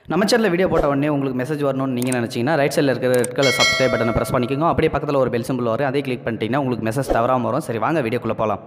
நம்ம சேனலில் வீடியோ போட்ட உடனே உங்களுக்கு மெசேஜ் வரணும்னு நீங்கள் நினச்சிங்கன்னா ரைட் சைடில் இருக்கிற ரெட் கலர் சப்ஸ்கிரைப் பட்டனை ப்ரெஸ் பண்ணிக்கோங்க அப்படியே பக்கத்தில் ஒரு பெல் சிம்பிள் வரும் அதே கிளிக் பண்ணிட்டீங்கன்னா உங்களுக்கு மெசேஜ் தவறாமல் வரும் சரி வாங்க வீடியோக்குள்ளே போகலாம்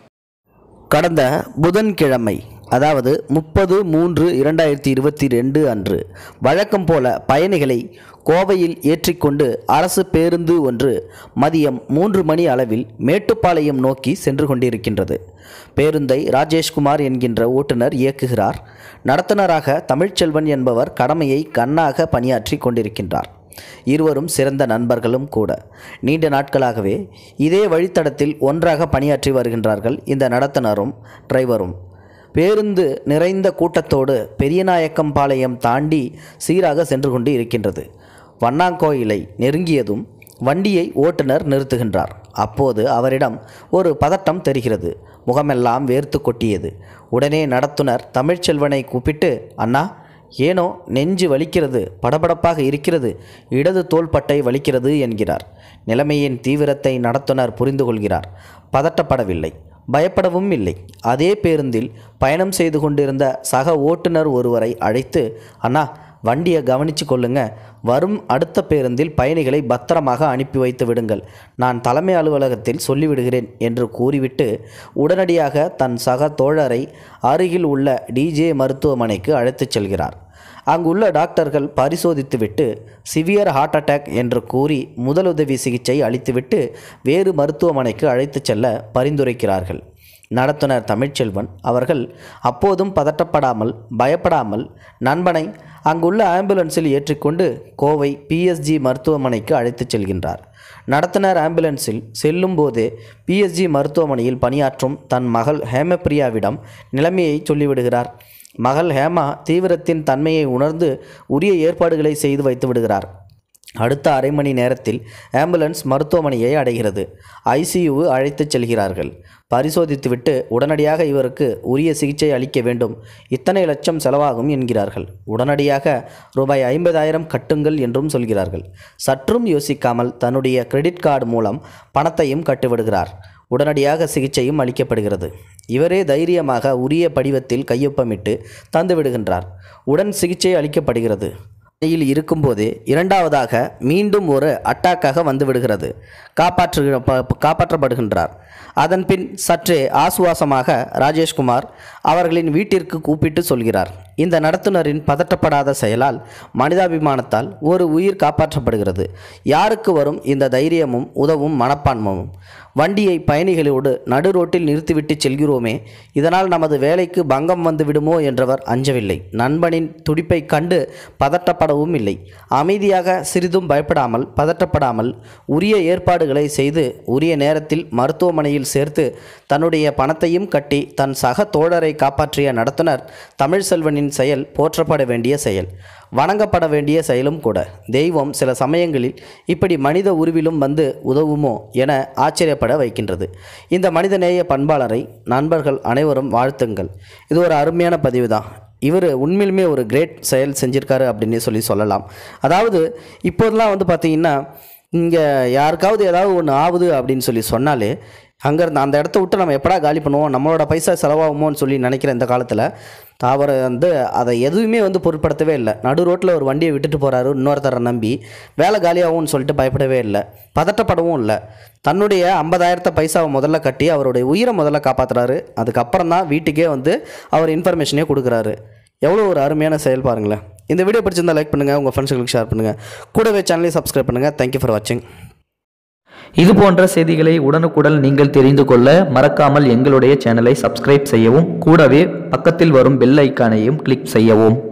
கடந்த புதன்கிழமை அதாவது முப்பது மூன்று இரண்டாயிரத்தி இருபத்தி ரெண்டு அன்று வழக்கம் போல பயணிகளை கோவையில் ஏற்றிக்கொண்டு அரசு பேருந்து ஒன்று மதியம் மூன்று மணி அளவில் மேட்டுப்பாளையம் நோக்கி சென்று கொண்டிருக்கின்றது பேருந்தை ராஜேஷ்குமார் என்கின்ற ஓட்டுநர் இயக்குகிறார் நடத்துனராக தமிழ்ச்செல்வன் என்பவர் கடமையை கண்ணாக பணியாற்றி கொண்டிருக்கின்றார் இருவரும் சிறந்த நண்பர்களும் கூட நீண்ட நாட்களாகவே இதே வழித்தடத்தில் ஒன்றாக பணியாற்றி வருகின்றார்கள் இந்த நடத்துனரும் டிரைவரும் பேருந்து நிறைந்த கூட்டத்தோடு பெரியநாயக்கம்பாளையம் தாண்டி சீராக சென்று கொண்டு இருக்கின்றது வண்ணாங்கோயிலை நெருங்கியதும் வண்டியை ஓட்டுநர் நிறுத்துகின்றார் அப்போது அவரிடம் ஒரு பதட்டம் தெரிகிறது முகமெல்லாம் வேர்த்து கொட்டியது உடனே நடத்துனர் தமிழ்ச்செல்வனை கூப்பிட்டு அண்ணா ஏனோ நெஞ்சு வலிக்கிறது படபடப்பாக இருக்கிறது இடது தோள்பட்டை வலிக்கிறது என்கிறார் நிலைமையின் தீவிரத்தை நடத்துனர் புரிந்து கொள்கிறார் பதட்டப்படவில்லை பயப்படவும் இல்லை அதே பேருந்தில் பயணம் செய்து கொண்டிருந்த சக ஓட்டுநர் ஒருவரை அழைத்து அண்ணா வண்டியை கவனித்து கொள்ளுங்க வரும் அடுத்த பேருந்தில் பயணிகளை பத்திரமாக அனுப்பி வைத்து விடுங்கள் நான் தலைமை அலுவலகத்தில் சொல்லிவிடுகிறேன் என்று கூறிவிட்டு உடனடியாக தன் சக தோழரை அருகில் உள்ள டிஜே மருத்துவமனைக்கு அழைத்துச் செல்கிறார் அங்குள்ள டாக்டர்கள் பரிசோதித்துவிட்டு சிவியர் ஹார்ட் அட்டாக் என்று கூறி முதலுதவி சிகிச்சை அளித்துவிட்டு வேறு மருத்துவமனைக்கு அழைத்துச் செல்ல பரிந்துரைக்கிறார்கள் நடத்துனர் தமிழ்ச்செல்வன் அவர்கள் அப்போதும் பதட்டப்படாமல் பயப்படாமல் நண்பனை அங்குள்ள ஆம்புலன்ஸில் ஏற்றிக்கொண்டு கோவை பிஎஸ்ஜி மருத்துவமனைக்கு அழைத்துச் செல்கின்றார் நடத்துனர் ஆம்புலன்ஸில் செல்லும்போதே பிஎஸ்ஜி மருத்துவமனையில் பணியாற்றும் தன் மகள் ஹேமபிரியாவிடம் நிலைமையை சொல்லிவிடுகிறார் மகள் ஹேமா தீவிரத்தின் தன்மையை உணர்ந்து உரிய ஏற்பாடுகளை செய்து வைத்து விடுகிறார் அடுத்த அரை மணி நேரத்தில் ஆம்புலன்ஸ் மருத்துவமனையை அடைகிறது ஐசியூ அழைத்துச் செல்கிறார்கள் பரிசோதித்துவிட்டு உடனடியாக இவருக்கு உரிய சிகிச்சை அளிக்க வேண்டும் இத்தனை லட்சம் செலவாகும் என்கிறார்கள் உடனடியாக ரூபாய் ஐம்பதாயிரம் கட்டுங்கள் என்றும் சொல்கிறார்கள் சற்றும் யோசிக்காமல் தன்னுடைய கிரெடிட் கார்டு மூலம் பணத்தையும் கட்டிவிடுகிறார் உடனடியாக சிகிச்சையும் அளிக்கப்படுகிறது இவரே தைரியமாக உரிய படிவத்தில் கையொப்பமிட்டு தந்து விடுகின்றார் உடன் சிகிச்சை அளிக்கப்படுகிறது நிலையில் இருக்கும்போதே இரண்டாவதாக மீண்டும் ஒரு அட்டாக்காக வந்து விடுகிறது காப்பாற்று ப- காப்பாற்றப்படுகின்றார் அதன் பின் சற்றே ஆசுவாசமாக ராஜேஷ்குமார் அவர்களின் வீட்டிற்கு கூப்பிட்டு சொல்கிறார் இந்த நடத்துனரின் பதட்டப்படாத செயலால் மனிதாபிமானத்தால் ஒரு உயிர் காப்பாற்றப்படுகிறது யாருக்கு வரும் இந்த தைரியமும் உதவும் மனப்பான்மமும் வண்டியை பயணிகளோடு நடு ரோட்டில் நிறுத்திவிட்டு செல்கிறோமே இதனால் நமது வேலைக்கு பங்கம் வந்து விடுமோ என்றவர் அஞ்சவில்லை நண்பனின் துடிப்பை கண்டு பதட்டப்படவும் இல்லை அமைதியாக சிறிதும் பயப்படாமல் பதட்டப்படாமல் உரிய ஏற்பாடுகளை செய்து உரிய நேரத்தில் மருத்துவமனையில் சேர்த்து தன்னுடைய பணத்தையும் கட்டி தன் சக தோழரை காப்பாற்றிய நடத்துனர் தமிழ் செல்வனின் செயல் போற்றப்பட வேண்டிய செயல் வணங்கப்பட வேண்டிய செயலும் கூட தெய்வம் சில சமயங்களில் இப்படி மனித உருவிலும் வந்து உதவுமோ என ஆச்சரியப்பட வைக்கின்றது இந்த மனிதநேய பண்பாளரை நண்பர்கள் அனைவரும் வாழ்த்துங்கள் இது ஒரு அருமையான பதிவு தான் இவர் உண்மையிலுமே ஒரு கிரேட் செயல் செஞ்சிருக்காரு அப்படின்னு சொல்லி சொல்லலாம் அதாவது இப்போதெல்லாம் வந்து பார்த்திங்கன்னா இங்கே யாருக்காவது ஏதாவது ஒன்று ஆகுது அப்படின்னு சொல்லி சொன்னாலே அங்கேருந்து அந்த இடத்த விட்டு நம்ம எப்படா காலி பண்ணுவோம் நம்மளோட பைசா செலவாகுமோன்னு சொல்லி நினைக்கிற இந்த காலத்தில் அவர் வந்து அதை எதுவுமே வந்து பொருட்படுத்தவே இல்லை நடு ரோட்டில் ஒரு வண்டியை விட்டுட்டு போகிறாரு இன்னொருத்தரை நம்பி வேலை காலியாகும்னு சொல்லிட்டு பயப்படவே இல்லை பதட்டப்படவும் இல்லை தன்னுடைய ஐம்பதாயிரத்தை பைசாவை முதல்ல கட்டி அவருடைய உயிரை முதல்ல காப்பாற்றுறாரு அதுக்கப்புறம் தான் வீட்டுக்கே வந்து அவர் இன்ஃபர்மேஷனே கொடுக்குறாரு எவ்வளோ ஒரு அருமையான செயல் பாருங்களேன் இந்த வீடியோ பிடிச்சிருந்தா லைக் பண்ணுங்கள் உங்கள் ஃப்ரெண்ட்ஸுங்களுக்கு ஷேர் பண்ணுங்கள் கூடவே சேனலையும் சப்ஸ்கிரைப் பண்ணுங்கள் தேங்க்யூ ஃபார் வாட்சிங் இது போன்ற செய்திகளை உடனுக்குடன் நீங்கள் தெரிந்து கொள்ள மறக்காமல் எங்களுடைய சேனலை சப்ஸ்கிரைப் செய்யவும் கூடவே பக்கத்தில் வரும் பெல் ஐக்கானையும் கிளிக் செய்யவும்